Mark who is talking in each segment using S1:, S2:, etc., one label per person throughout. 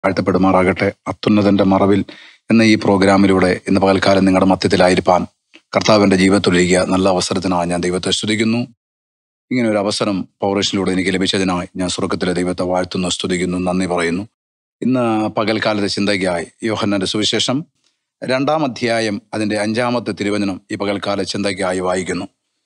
S1: വാഴ്ത്തപ്പെടുമാറാകട്ടെ അത്യുന്നതന്റെ മറവിൽ എന്ന ഈ പ്രോഗ്രാമിലൂടെ ഇന്ന് പകൽക്കാലം നിങ്ങളുടെ മധ്യത്തിലായിരിക്കാൻ കർത്താവിന്റെ ജീവിതത്തിലൊരുക്കിയ നല്ല അവസരത്തിനായി ഞാൻ ദൈവത്തെ സ്തുതിക്കുന്നു ഇങ്ങനെ ഒരു അവസരം പൗറേഷനിലൂടെ എനിക്ക് ലഭിച്ചതിനായി ഞാൻ സ്വർഗത്തിലെ ദൈവത്തെ വാഴ്ത്തുന്നു സ്തുതിക്കുന്നു നന്ദി പറയുന്നു ഇന്ന് പകൽക്കാലത്തെ ചിന്തയ്ക്കായി യോഹന്നാന്റെ സുവിശേഷം രണ്ടാം അധ്യായം അതിന്റെ അഞ്ചാമത്തെ തിരുവചനം ഈ പകൽക്കാല ചിന്തയ്ക്കായി വായിക്കുന്നു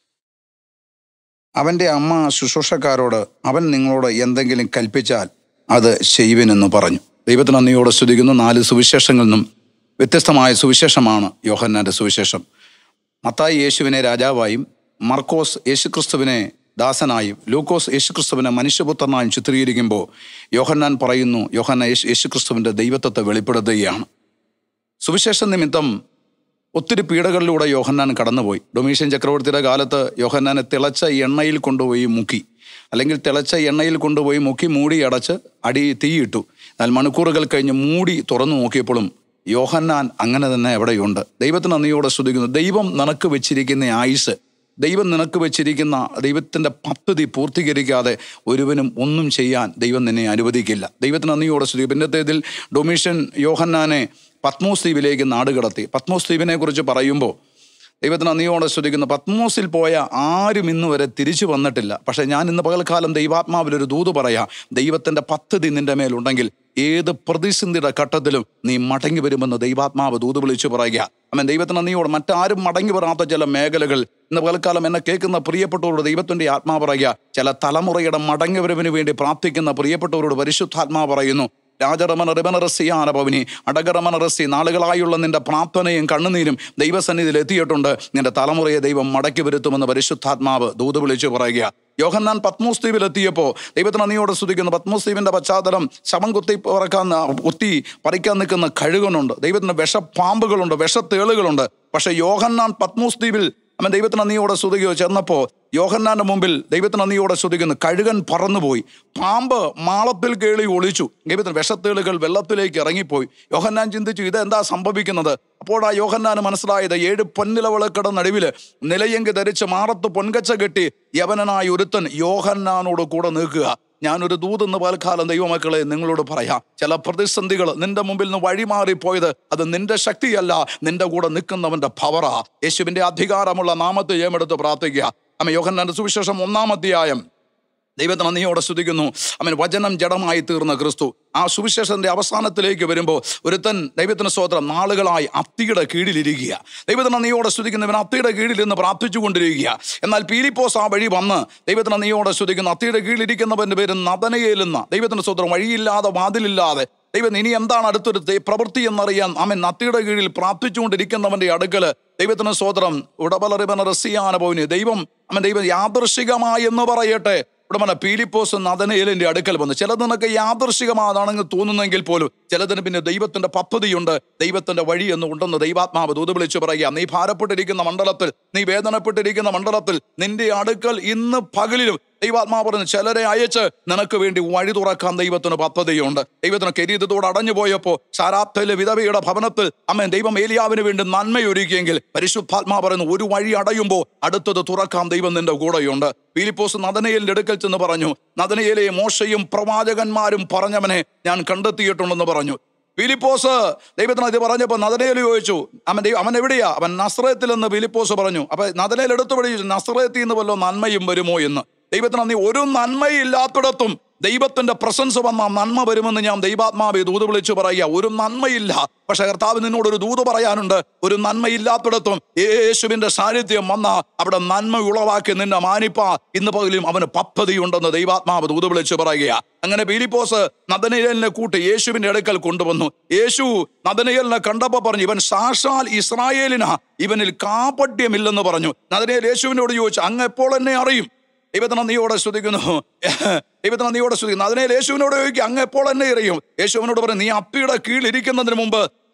S1: അവന്റെ അമ്മ ശുശ്രൂഷക്കാരോട് അവൻ നിങ്ങളോട് എന്തെങ്കിലും കൽപ്പിച്ചാൽ അത് ചെയ്യുവിനെന്ന് പറഞ്ഞു ദൈവത്തിന് നന്ദിയോടെ സ്തുതിക്കുന്നു നാല് സുവിശേഷങ്ങളിൽ നിന്നും വ്യത്യസ്തമായ സുവിശേഷമാണ് യോഹന്നാന്റെ സുവിശേഷം മത്തായി യേശുവിനെ രാജാവായും മർക്കോസ് യേശുക്രിസ്തുവിനെ ദാസനായും ലൂക്കോസ് യേശുക്രിസ്തുവിനെ മനുഷ്യപുത്രനായും ചിത്രീകരിക്കുമ്പോൾ യോഹന്നാൻ പറയുന്നു യോഹന്ന യേശു യേശുക്രിസ്തുവിന്റെ ദൈവത്വത്തെ വെളിപ്പെടുത്തുകയാണ് സുവിശേഷ നിമിത്തം ഒത്തിരി പീഡകളിലൂടെ യോഹന്നാൻ കടന്നുപോയി ഡൊമീഷ്യൻ ചക്രവർത്തിയുടെ കാലത്ത് യോഹന്നാനെ തിളച്ച എണ്ണയിൽ കൊണ്ടുപോയി മുക്കി അല്ലെങ്കിൽ തിളച്ച എണ്ണയിൽ കൊണ്ടുപോയി മുക്കി മൂടി അടച്ച് അടി തീയിട്ടു എന്നാൽ മണിക്കൂറുകൾ കഴിഞ്ഞ് മൂടി തുറന്നു നോക്കിയപ്പോഴും യോഹന്നാൻ അങ്ങനെ തന്നെ എവിടെയുണ്ട് ദൈവത്തിന് നന്ദിയോടെ സ്തുതിക്കുന്നു ദൈവം നിനക്ക് വെച്ചിരിക്കുന്ന ആയുസ് ദൈവം നിനക്ക് വെച്ചിരിക്കുന്ന ദൈവത്തിൻ്റെ പദ്ധതി പൂർത്തീകരിക്കാതെ ഒരുവനും ഒന്നും ചെയ്യാൻ ദൈവം നിന്നെ അനുവദിക്കില്ല ദൈവത്തിന് നന്ദിയോടെ സ്തുതി പിന്നത്തേതിൽ ഡൊമീഷ്യൻ യോഹന്നാനെ പത്മോസ് ദ്വീപിലേക്ക് നാടുകടത്തി പത്മോസ് ദ്വീപിനെ കുറിച്ച് പറയുമ്പോൾ ദൈവത്തിന് നന്ദിയോടെ സ്തുതിക്കുന്നു പത്മോസിൽ പോയ ആരും ഇന്ന് വരെ തിരിച്ചു വന്നിട്ടില്ല പക്ഷെ ഞാൻ ഇന്ന് പകൽക്കാലം ദൈവാത്മാവിൽ ഒരു ദൂത് പറയാം ദൈവത്തിന്റെ പദ്ധതി നിന്റെ മേലുണ്ടെങ്കിൽ ഏത് പ്രതിസന്ധിയുടെ ഘട്ടത്തിലും നീ മടങ്ങി വരുമെന്ന് ദൈവാത്മാവ് ദൂത് വിളിച്ചു പറയുക അമ്മൻ ദൈവത്തിന് നന്ദിയോടെ മറ്റാരും മടങ്ങി വരാത്ത ചില മേഖലകൾ ഇന്ന് പകൽക്കാലം എന്നെ കേൾക്കുന്ന പ്രിയപ്പെട്ടവരോട് ദൈവത്തിന്റെ ആത്മാവ് പറയുക ചില തലമുറയുടെ മടങ്ങി വരവിന് വേണ്ടി പ്രാർത്ഥിക്കുന്ന പ്രിയപ്പെട്ടവരോട് പരിശുദ്ധാത്മാവ് പറയുന്നു രാജറമന റിബനറസിയാന പവനി അടകറമനറസി നാളുകളായുള്ള നിന്റെ പ്രാർത്ഥനയും കണ്ണുനീരും ദൈവസന്നിധിയിൽ എത്തിയിട്ടുണ്ട് നിന്റെ തലമുറയെ ദൈവം മടക്കി വരുത്തുമെന്ന് പരിശുദ്ധാത്മാവ് ദൂത് വിളിച്ചു പറയുക യോഹന്നാൻ പത്മോസ് ദ്വീപിൽ എത്തിയപ്പോൾ ദൈവത്തിന് നന്ദിയോടെ സ്തുതിക്കുന്നു പത്മോസ് ദ്വീപിന്റെ പശ്ചാത്തലം ശവം കുത്തി പറക്കാൻ കുത്തി പറിക്കാൻ നിൽക്കുന്ന കഴുകനുണ്ട് ദൈവത്തിന് വിഷപ്പാമ്പുകളുണ്ട് വിഷത്തേളുകളുണ്ട് പക്ഷെ യോഹന്നാൻ പത്മോസ് ദ്വീപിൽ അവൻ ദൈവത്തിന് നന്ദിയോടെ സ്തുതിക്കുകയോ ചെന്നപ്പോൾ യോഹന്നാന്റെ മുമ്പിൽ ദൈവത്തിന് നന്ദിയോടെ സ്തുതിക്കുന്നു കഴുകൻ പറന്നുപോയി പാമ്പ് മാളത്തിൽ കേളി ഒളിച്ചു ദൈവത്തിന് വിഷത്തേളുകൾ വെള്ളത്തിലേക്ക് ഇറങ്ങിപ്പോയി യോഹന്നാൻ ചിന്തിച്ചു ഇത് എന്താ സംഭവിക്കുന്നത് അപ്പോൾ ആ യോഹന്നാന് മനസ്സിലായത് ഏഴ് പൊന്നിലവളക്കട നടുവില് നിലയെങ്കി ധരിച്ച് മാറത്ത് പൊൻകച്ച കെട്ടി യവനനായ ഒരുത്തൻ യോഹന്നാനോട് കൂടെ നിൽക്കുക ഞാനൊരു ദൂതെന്ന് പൽക്കാലം ദൈവമക്കളെ നിങ്ങളോട് പറയാം ചില പ്രതിസന്ധികൾ നിന്റെ മുമ്പിൽ നിന്ന് വഴിമാറിപ്പോയത് അത് നിന്റെ ശക്തിയല്ല നിന്റെ കൂടെ നിൽക്കുന്നവന്റെ പവറാ യേശുവിന്റെ അധികാരമുള്ള നാമത്തെ ഏമെടുത്ത് പ്രാർത്ഥിക്കുക അമ്മ യോഹന്നാന്റെ സുവിശേഷം ഒന്നാം അധ്യായം ദൈവത്തിന് നന്ദിയോടെ സ്തുതിക്കുന്നു അവൻ വചനം ജഡമായി തീർന്ന ക്രിസ്തു ആ സുവിശേഷത്തിന്റെ അവസാനത്തിലേക്ക് വരുമ്പോൾ ഒരുത്തൻ ദൈവത്തിന് സ്തോത്രം നാളുകളായി അത്തിയുടെ കീഴിലിരിക്കുക ദൈവത്തിന് നന്ദിയോടെ സ്തുതിക്കുന്നവൻ അത്തിയുടെ കീഴിൽ നിന്ന് പ്രാർത്ഥിച്ചു കൊണ്ടിരിക്കുക എന്നാൽ പീലിപ്പോസ് ആ വഴി വന്ന് ദൈവത്തിന് നന്ദിയോടെ സ്തുതിക്കുന്നു അത്തിയുടെ കീഴിലിരിക്കുന്നവന്റെ പേര് നദനയേലെന്ന ദൈവത്തിന് സ്തോത്രം വഴിയില്ലാതെ വാതിലില്ലാതെ ദൈവം ഇനി എന്താണ് അടുത്തൊരു ദൈ- പ്രവൃത്തി എന്നറിയാൻ അവൻ നത്തിയുടെ കീഴിൽ പ്രാർത്ഥിച്ചുകൊണ്ടിരിക്കുന്നവന്റെ അടുക്കല് ദൈവത്തിന് സ്വോത്രം ഉടപലറിവന റസിയാന പോവിന് ദൈവം അവൻ ദൈവം യാദൃശികമായി എന്ന് പറയട്ടെ ഉടമന പീലിപ്പോസ് നദനയേലിന്റെ അടുക്കൽ വന്നു ചിലത് നിനക്ക് യാദൃശികമാണെന്ന് തോന്നുന്നെങ്കിൽ പോലും ചിലതിന് പിന്നെ ദൈവത്തിന്റെ പദ്ധതിയുണ്ട് ദൈവത്തിന്റെ വഴി എന്ന് ഉണ്ടെന്ന് ദൈവാത്മാവ് ദൂത് വിളിച്ചു പറയുക നീ ഭാരപ്പെട്ടിരിക്കുന്ന മണ്ഡലത്തിൽ നീ വേദനപ്പെട്ടിരിക്കുന്ന മണ്ഡലത്തിൽ നിന്റെ അടുക്കൽ ഇന്ന് പകലിലും ദൈവാത്മാവ് പറഞ്ഞു ചിലരെ അയച്ച് നിനക്ക് വേണ്ടി വഴി തുറക്കാൻ ദൈവത്തിന് പദ്ധതിയുണ്ട് ദൈവത്തിന് കരീതത്തോട് അടഞ്ഞു പോയപ്പോ സാരാപ്തയിലെ വിധവയുടെ ഭവനത്തിൽ അമ്മൻ ദൈവം ഏലിയാവിന് വേണ്ടി നന്മയൊരുക്കിയെങ്കിൽ പരിശുദ്ധാത്മാ പറയുന്നു ഒരു വഴി അടയുമ്പോൾ അടുത്തത് തുറക്കാൻ ദൈവം നിന്റെ കൂടെയുണ്ട് ഫിലിപ്പോസ് നദനയേലിന്റെ അടുക്കൽ ചെന്ന് പറഞ്ഞു നദനയേലെ മോശയും പ്രവാചകന്മാരും പറഞ്ഞവനെ ഞാൻ കണ്ടെത്തിയിട്ടുണ്ടെന്ന് പറഞ്ഞു ഫിലിപ്പോസ് ദൈവത്തിന് ഇത് പറഞ്ഞപ്പോൾ നദനയിൽ ചോദിച്ചു അവൻ ദൈവം അവൻ എവിടെയാ അവൻ നസ്രയത്തിൽ എന്ന് ഫിലിപ്പോസ് പറഞ്ഞു അപ്പൊ നദനയിൽ എടുത്തു പഠിച്ചു നസ്രയത്തിൽ നിന്ന് വല്ലോ നന്മയും വരുമോ എന്ന് ദൈവത്തിന് നന്ദി ഒരു നന്മയില്ലാത്തിടത്തും ദൈവത്തിന്റെ പ്രസൻസ് വന്ന നന്മ വരുമെന്ന് ഞാൻ ദൈവാത്മാവെ ദൂത് വിളിച്ചു പറയുക ഒരു നന്മയില്ല പക്ഷെ കർത്താവ് നിന്നോട് ഒരു ദൂത് പറയാനുണ്ട് ഒരു നന്മയില്ലാത്തിടത്തും യേശുവിന്റെ സാന്നിധ്യം വന്ന അവിടെ നന്മ ഉളവാക്കി നിന്നെ മാനിപ്പാ ഇന്ന് പകലും അവന് പദ്ധതിയുണ്ടെന്ന് ദൈവാത്മാവ് ദൂത് വിളിച്ചു പറയുക അങ്ങനെ പീലിപ്പോസ് നദനയേലിനെ കൂട്ടി യേശുവിന്റെ അടുക്കൽ കൊണ്ടുവന്നു യേശു നദനയേലിനെ കണ്ടപ്പോ പറഞ്ഞു ഇവൻ സാക്ഷാൽ ഇസ്രായേലിനാ ഇവനിൽ കാപട്യമില്ലെന്ന് പറഞ്ഞു നദനയേൽ യേശുവിനോട് ചോദിച്ചു അങ്ങ് എപ്പോൾ എന്നെ അറിയും ദൈവത്തിന് നന്ദിയോടെ സ്തുതിക്കുന്നു ദൈവത്തിന് നന്ദിയോടെ സ്തുതിക്കുന്നു അതിനെ യേശുവിനോട് ചോദിക്കുക അങ്ങ് എപ്പോൾ എന്നെ അറിയും യേശുവിനോട് പറയും നീ അപ്പിയുടെ കീഴിലിരിക്കുന്നതിന് മുമ്പ്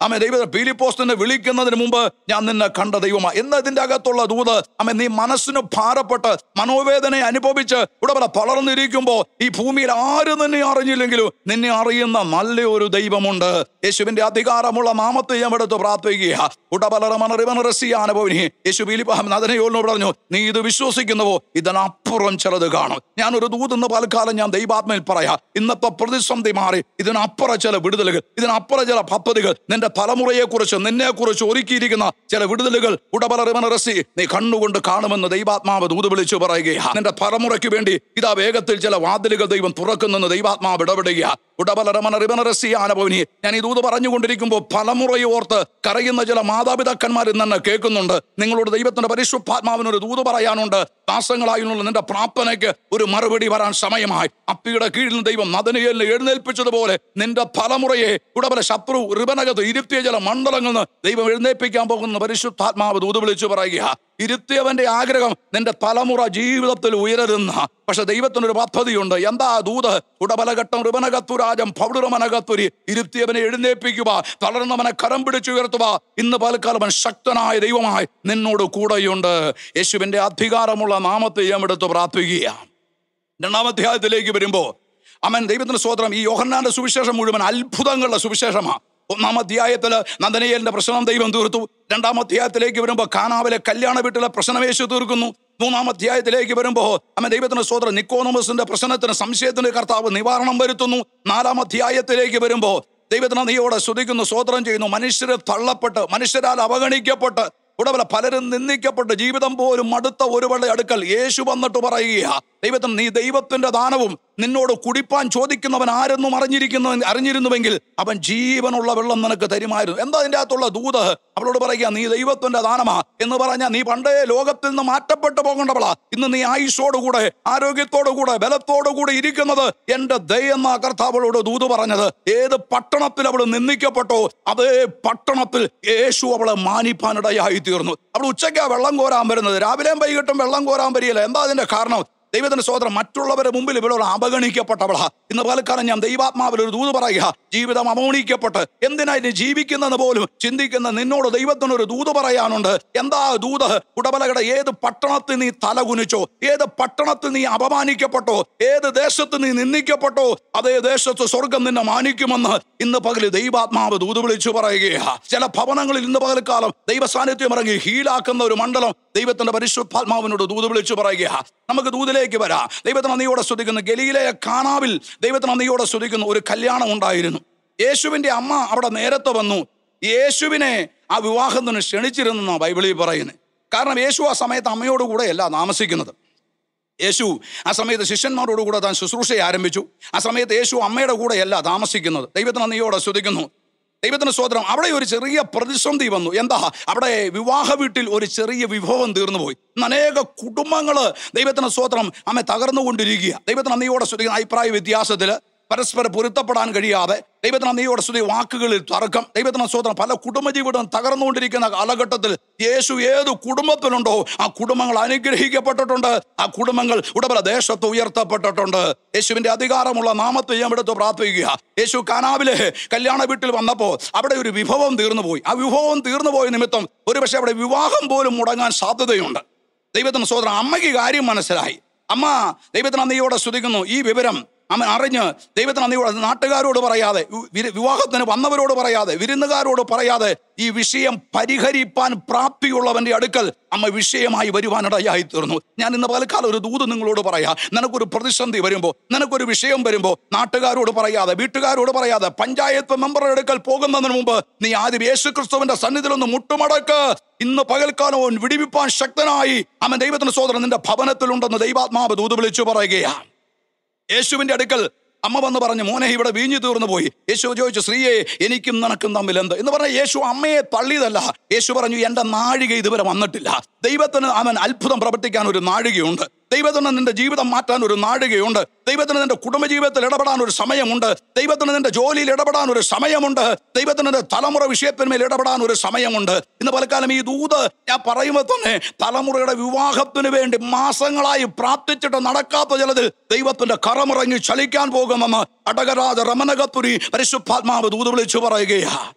S1: അമ്മ ദൈവത്തെ പീലിപ്പോസ്റ്റിനെ വിളിക്കുന്നതിന് മുമ്പ് ഞാൻ നിന്നെ കണ്ട ദൈവമാണ് എന്നതിന്റെ അകത്തുള്ള ദൂത് അമ്മ നീ മനസ്സിന് ഭാരപ്പെട്ട് മനോവേദന അനുഭവിച്ച് ഇവിടെ പോലെ വളർന്നിരിക്കുമ്പോ ഈ ഭൂമിയിൽ ആരും നിന്നെ അറിഞ്ഞില്ലെങ്കിലും നിന്നെ അറിയുന്ന നല്ലൊരു ദൈവമുണ്ട് യേശുവിന്റെ അധികാരമുള്ള നാമത്തെ ഞാൻ എടുത്ത് പ്രാർത്ഥിക്കുക ഉടബലറമണറിവനറസിയാനുഭവനി യേശു ബിലിപ്പാഹം നദനയോളിനോട് പറഞ്ഞു നീ ഇത് വിശ്വസിക്കുന്നുവോ ഇതിനപ്പുറം ചിലത് കാണും ഞാൻ ഒരു ദൂതെന്ന് പലകാലം ഞാൻ ദൈവാത്മയിൽ പറയാം ഇന്നത്തെ പ്രതിസന്ധി മാറി ഇതിനപ്പുറം ചില വിടുതലുകൾ ഇതിനപ്പുറം ചില പദ്ധതികൾ നിന്റെ തലമുറയെ കുറിച്ച് നിന്നെ കുറിച്ച് ഒരുക്കിയിരിക്കുന്ന ചില വിടുതലുകൾ ഉടബലറിവനറസി നീ കണ്ണുകൊണ്ട് കാണുമെന്ന് ദൈവാത്മാവ് ദൂത് വിളിച്ചു പറയുകയാണ് നിന്റെ തലമുറയ്ക്ക് വേണ്ടി ഇതാ വേഗത്തിൽ ചില വാതിലുകൾ ദൈവം തുറക്കുന്നെന്ന് ദൈവാത്മാവ് ഇടപെടുക ഉടബലരമനറിവനറസിയാനഭവനി ഞാൻ ഈ ദൂത് പറഞ്ഞുകൊണ്ടിരിക്കുമ്പോൾ തലമുറയെ ഓർത്ത് കരയുന്ന ചില മാതാപിതാക്കന്മാർ തന്നെ കേൾക്കുന്നുണ്ട് നിങ്ങളോട് ദൈവത്തിന്റെ പരിശുദ്ധാത്മാവിനൊരു ദൂത് പറയാനുണ്ട് ദാസങ്ങളായുള്ള നിന്റെ പ്രാർത്ഥനയ്ക്ക് ഒരു മറുപടി വരാൻ സമയമായി അപ്പിയുടെ കീഴിൽ നിന്ന് ദൈവം നദനയേലിനെ എഴുന്നേൽപ്പിച്ചതുപോലെ നിന്റെ തലമുറയെ ഉടബല ശത്രു റിബനകത്ത് ഇരുത്തിയ ചില മണ്ഡലങ്ങളിൽ നിന്ന് ദൈവം എഴുന്നേൽപ്പിക്കാൻ പോകുന്ന പരിശുദ്ധാത്മാവ് ദൂത് വിളിച്ചു പറയുക ഇരുത്തിയവന്റെ ആഗ്രഹം നിന്റെ തലമുറ ജീവിതത്തിൽ ഉയരുന്ന പക്ഷെ ദൈവത്തിനൊരു പദ്ധതിയുണ്ട് എന്താ ദൂത് ഉടബലഘട്ടം ഋബനകത്തുരാജം പൗടുറമനകത്തുരി ഇരുത്തിയവനെ എഴുന്നേൽപ്പിക്കുക തളർന്നവനെ കരം പിടിച്ചുയർത്തുക ഇന്ന് പലക്കാലം അവൻ ശക്തനായ ദൈവമായി നിന്നോട് കൂടെയുണ്ട് യേശുവിന്റെ അധികാരമുള്ള നാമത്തെ ഞാൻ എടുത്ത് പ്രാർത്ഥിക്കുക രണ്ടാം അധ്യായത്തിലേക്ക് വരുമ്പോ അവൻ ദൈവത്തിന്റെ സ്വോത്രം ഈ യോഹന്നാന്റെ സുവിശേഷം മുഴുവൻ അത്ഭുതങ്ങളുടെ സുവിശേഷമാണ് ഒന്നാം അധ്യായത്തിൽ നന്ദനയേലിന്റെ പ്രശ്നം ദൈവം തീർത്തു രണ്ടാം അധ്യായത്തിലേക്ക് വരുമ്പോൾ കാനാവിലെ കല്യാണ വീട്ടിലെ പ്രശ്നം യേശു തീർക്കുന്നു മൂന്നാം അധ്യായത്തിലേക്ക് വരുമ്പോൾ അമ്മ ദൈവത്തിന്റെ സ്വോത്രം നിക്കോണമസിന്റെ പ്രശ്നത്തിന് സംശയത്തിന് കർത്താവ് നിവാരണം വരുത്തുന്നു നാലാം അധ്യായത്തിലേക്ക് വരുമ്പോൾ ദൈവത്തിന് നീയോടെ സ്തുതിക്കുന്നു സ്വോത്രം ചെയ്യുന്നു മനുഷ്യരെ തള്ളപ്പെട്ട് മനുഷ്യരാൽ അവഗണിക്കപ്പെട്ട് ഉടവല പലരും നിന്ദിക്കപ്പെട്ട് ജീവിതം പോലും മടുത്ത ഒരുവളുടെ അടുക്കൽ യേശു വന്നിട്ട് പറയുക ദൈവത്തിന് നീ ദൈവത്തിന്റെ ദാനവും നിന്നോട് കുടിപ്പാൻ ചോദിക്കുന്നവൻ ആരെന്നും അറിഞ്ഞിരിക്കുന്നു അറിഞ്ഞിരുന്നുവെങ്കിൽ അവൻ ജീവനുള്ള വെള്ളം നിനക്ക് തരുമായിരുന്നു എന്താ അതിൻ്റെ അകത്തുള്ള ദൂത് അവളോട് പറയുക നീ ദൈവത്തിന്റെ ദാനമാ എന്ന് പറഞ്ഞാൽ നീ പണ്ടേ ലോകത്തിൽ നിന്ന് മാറ്റപ്പെട്ടു പോകേണ്ടവളാ ഇന്ന് നീ ആയുഷോടുകൂടെ ആരോഗ്യത്തോടുകൂടെ ബലത്തോടുകൂടെ ഇരിക്കുന്നത് എന്റെ ദയെന്ന കർത്താവളോട് ദൂത് പറഞ്ഞത് ഏത് പട്ടണത്തിൽ അവൾ നിന്ദിക്കപ്പെട്ടോ അതേ പട്ടണത്തിൽ യേശു അവളെ മാനിപ്പാനിടയായി തീർന്നു അവൾ ഉച്ചയ്ക്കാ വെള്ളം കോരാൻ വരുന്നത് രാവിലെയും വൈകിട്ടും വെള്ളം കോരാൻ വരികയില്ല എന്താ അതിന്റെ കാരണം ദൈവത്തിന്റെ സോദരം മറ്റുള്ളവരുടെ മുമ്പിൽ ഇവളോട് അവഗണിക്കപ്പെട്ടവളാ ഇന്ന് പലക്കാലം ഞാൻ ദൈവാത്മാവിൽ ഒരു ദൂത് പറയുക ജീവിതം അവഗണിക്കപ്പെട്ട് എന്തിനാ ഇനി ജീവിക്കുന്നെന്ന് പോലും ചിന്തിക്കുന്ന നിന്നോട് ദൈവത്തിനൊരു ദൂത് പറയാനുണ്ട് എന്താ ദൂത് ഉടബലകടെ ഏത് പട്ടണത്തിൽ നീ തലകുനിച്ചോ ഏത് പട്ടണത്തിൽ നീ അപമാനിക്കപ്പെട്ടോ ഏത് ദേശത്ത് നീ നിന്ദിക്കപ്പെട്ടോ അതേ ദേശത്ത് സ്വർഗം നിന്നെ മാനിക്കുമെന്ന് ഇന്ന് പകല് ദൈവാത്മാവ് ദൂത് വിളിച്ചു പറയുകയാ ചില ഭവനങ്ങളിൽ ഇന്ന് പകൽക്കാലം ദൈവ സാന്നിധ്യം ഇറങ്ങി ഹീലാക്കുന്ന ഒരു മണ്ഡലം ദൈവത്തിന്റെ പരിശുദ്ധാത്മാവിനോട് ദൂത് വിളിച്ചു പറയുക നമുക്ക് ദൂതിലേക്ക് വരാം ദൈവത്തിന് നന്ദിയോടെ സ്തുതിക്കുന്നു ഗലിയിലെ കാനാവിൽ ദൈവത്തിന് നന്ദിയോടെ സ്തുതിക്കുന്നു ഒരു കല്യാണം ഉണ്ടായിരുന്നു യേശുവിന്റെ അമ്മ അവിടെ നേരത്തെ വന്നു യേശുവിനെ ആ വിവാഹത്തിന് ക്ഷണിച്ചിരുന്ന ബൈബിളിൽ പറയുന്നത് കാരണം യേശു ആ സമയത്ത് അമ്മയോട് കൂടെയല്ല താമസിക്കുന്നത് യേശു ആ സമയത്ത് ശിഷ്യന്മാരോട് കൂടെ താൻ ശുശ്രൂഷ ആരംഭിച്ചു ആ സമയത്ത് യേശു അമ്മയുടെ കൂടെയല്ല താമസിക്കുന്നത് ദൈവത്തിന് നന്ദിയോടെ സ്തുതിക്കുന്നു ദൈവത്തിന് സ്വതന്ത്രം അവിടെ ഒരു ചെറിയ പ്രതിസന്ധി വന്നു എന്താ അവിടെ വിവാഹ വീട്ടിൽ ഒരു ചെറിയ വിഭവം തീർന്നു പോയി ഇന്ന് അനേക കുടുംബങ്ങള് ദൈവത്തിന് സ്വതന്ത്രം അമ്മ തകർന്നുകൊണ്ടിരിക്കുക ദൈവത്തിന് നന്ദിയോടെ ശ്രദ്ധിക്കുന്ന അഭിപ്രായ വ്യത്യാസത്തില് പരസ്പരം പൊരുത്തപ്പെടാൻ കഴിയാതെ ദൈവത്തിന് നന്ദിയോടെ സ്തുതി വാക്കുകളിൽ തർക്കം ദൈവത്തിന് സ്വതന്ത്രം പല കുടുംബജീവിതം തകർന്നുകൊണ്ടിരിക്കുന്ന കാലഘട്ടത്തിൽ യേശു ഏത് കുടുംബത്തിലുണ്ടോ ആ കുടുംബങ്ങൾ അനുഗ്രഹിക്കപ്പെട്ടിട്ടുണ്ട് ആ കുടുംബങ്ങൾ ഉടബല ദേശത്ത് ഉയർത്തപ്പെട്ടിട്ടുണ്ട് യേശുവിന്റെ അധികാരമുള്ള നാമത്തെ ഞാൻ എടുത്ത് പ്രാർത്ഥിക്കുക യേശു കാനാവിലെ കല്യാണ വീട്ടിൽ വന്നപ്പോൾ അവിടെ ഒരു വിഭവം തീർന്നു പോയി ആ വിഭവം തീർന്നു പോയ നിമിത്തം ഒരുപക്ഷെ അവിടെ വിവാഹം പോലും മുടങ്ങാൻ സാധ്യതയുണ്ട് ദൈവത്തിന് സോദരൻ അമ്മയ്ക്ക് കാര്യം മനസ്സിലായി അമ്മ ദൈവത്തിന് നന്ദിയോടെ സ്തുതിക്കുന്നു ഈ വിവരം അമ്മ അറിഞ്ഞ് ദൈവത്തിന് നന്ദിയോടെ നാട്ടുകാരോട് പറയാതെ വി- വിവാഹത്തിന് വന്നവരോട് പറയാതെ വിരുന്നുകാരോട് പറയാതെ ഈ വിഷയം പരിഹരിപ്പാൻ പ്രാപ്തിയുള്ളവന്റെ അടുക്കൽ അമ്മ വിഷയമായി വരുവാനിടയായി തീർന്നു ഞാൻ ഇന്ന് പലക്കാലം ഒരു ദൂത് നിങ്ങളോട് പറയാ നിനക്കൊരു പ്രതിസന്ധി വരുമ്പോൾ നിനക്കൊരു വിഷയം വരുമ്പോൾ നാട്ടുകാരോട് പറയാതെ വീട്ടുകാരോട് പറയാതെ പഞ്ചായത്ത് മെമ്പറുടെ അടുക്കൽ പോകുന്നതിന് മുമ്പ് നീ ആദ്യം യേശു ക്രിസ്തുവിന്റെ സന്നിധിയിലൊന്ന് മുട്ടുമടക്ക് ഇന്ന് പകൽക്കാലവും വിടിവിപ്പാൻ ശക്തനായി അമ്മ ദൈവത്തിന്റെ സോദരൻ നിന്റെ ഭവനത്തിലുണ്ടെന്ന് ദൈവാത്മാവ് ദൂത് വിളിച്ചു പറയുകയാണ് യേശുവിന്റെ അടുക്കൽ അമ്മ വന്ന് പറഞ്ഞു മോനെ ഇവിടെ വീഞ്ഞു തീർന്നു പോയി യേശു ചോദിച്ചു സ്ത്രീയെ എനിക്കും നിനക്കും തമ്മിൽ എന്ത് എന്ന് പറഞ്ഞ യേശു അമ്മയെ തള്ളിയതല്ല യേശു പറഞ്ഞു എന്റെ നാഴിക ഇതുവരെ വന്നിട്ടില്ല ദൈവത്തിന് അവൻ അത്ഭുതം പ്രവർത്തിക്കാൻ ഒരു നാഴികയുണ്ട് ദൈവത്തിന് നിന്റെ ജീവിതം മാറ്റാൻ ഒരു നാഴികയുണ്ട് ദൈവത്തിന് നിന്റെ കുടുംബജീവിതത്തിൽ ഇടപെടാൻ ഒരു സമയമുണ്ട് ദൈവത്തിന് നിന്റെ ജോലിയിൽ ഇടപെടാൻ ഒരു സമയമുണ്ട് ദൈവത്തിന് നിന്റെ തലമുറ വിഷയത്തിന്മേൽ ഇടപെടാൻ ഒരു സമയമുണ്ട് ഇന്ന് പലക്കാലം ഈ ദൂത് ഞാൻ പറയുമ്പോൾ തന്നെ തലമുറയുടെ വിവാഹത്തിന് വേണ്ടി മാസങ്ങളായി പ്രാർത്ഥിച്ചിട്ട് നടക്കാത്ത ചിലത് ദൈവത്തിന്റെ കറമിറങ്ങി ചലിക്കാൻ പോകുമെന്ന് അടകരാജ റമനകത്തുരി പരിശുദ്ധാത്മാവ് ദൂത് വിളിച്ചു പറയുകയാ